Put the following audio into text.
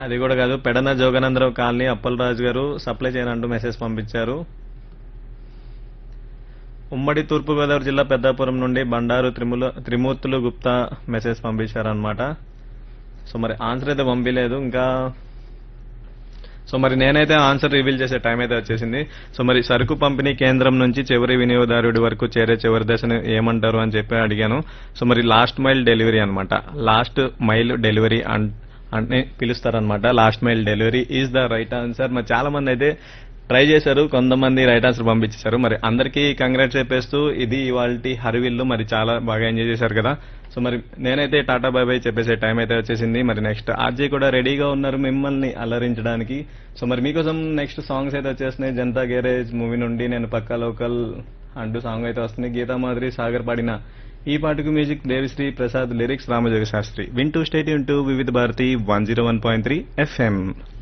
అది కూడా కాదు పెడన జోగనందరావు కాలనీ అప్పలరాజు గారు సప్లై చేయనంటూ మెసేజ్ పంపించారు ఉమ్మడి తూర్పుగోదావరి జిల్లా పెద్దాపురం నుండి బండారు త్రిముల త్రిమూర్తులు గుప్తా మెసేజ్ పంపించారనమాట సో మరి ఆన్సర్ అయితే పంపించలేదు ఇంకా సో మరి నేనైతే ఆన్సర్ రివీల్ చేసే టైం అయితే వచ్చేసింది సో మరి సరుకు పంపిణీ కేంద్రం నుంచి చివరి వినియోగదారుడి వరకు చేరే చివరి దశను ఏమంటారు అని చెప్పి అడిగాను సో మరి లాస్ట్ మైల్ డెలివరీ అన్నమాట లాస్ట్ మైల్ డెలివరీ అని పిలుస్తారనమాట last mile delivery is the right answer మరి చాలా మంది అయితే ట్రై చేశారు కొంతమంది రైట్ ఆన్సర్ పంపించేశారు మరి అందరికీ కంగ్రాట్స్ చెప్పేస్తూ ఇది ఇవాళ హరివిల్లు మరి చాలా బాగా ఎంజాయ్ చేశారు కదా సో మరి నేనైతే టాటా బాయ్ బాయ్ చెప్పేసే టైం అయితే వచ్చేసింది మరి నెక్స్ట్ ఆర్జే కూడా రెడీగా ఉన్నారు మిమ్మల్ని అలరించడానికి సో మరి మీకోసం నెక్స్ట్ సాంగ్స్ అయితే వచ్చేస్తున్నాయి జనతా గ్యారేజ్ మూవీ నుండి నేను పక్కా లోకల్ అంటూ సాంగ్ అయితే వస్తుంది గీతా మాధురి సాగర్ పాడిన ఈ పాటకు మ్యూజిక్ దేవిశ్రీ ప్రసాద్ లిరిక్స్ రామజోగ శాస్త్రి వింటూ stay tuned to Vividh Bharati one zero one point three FM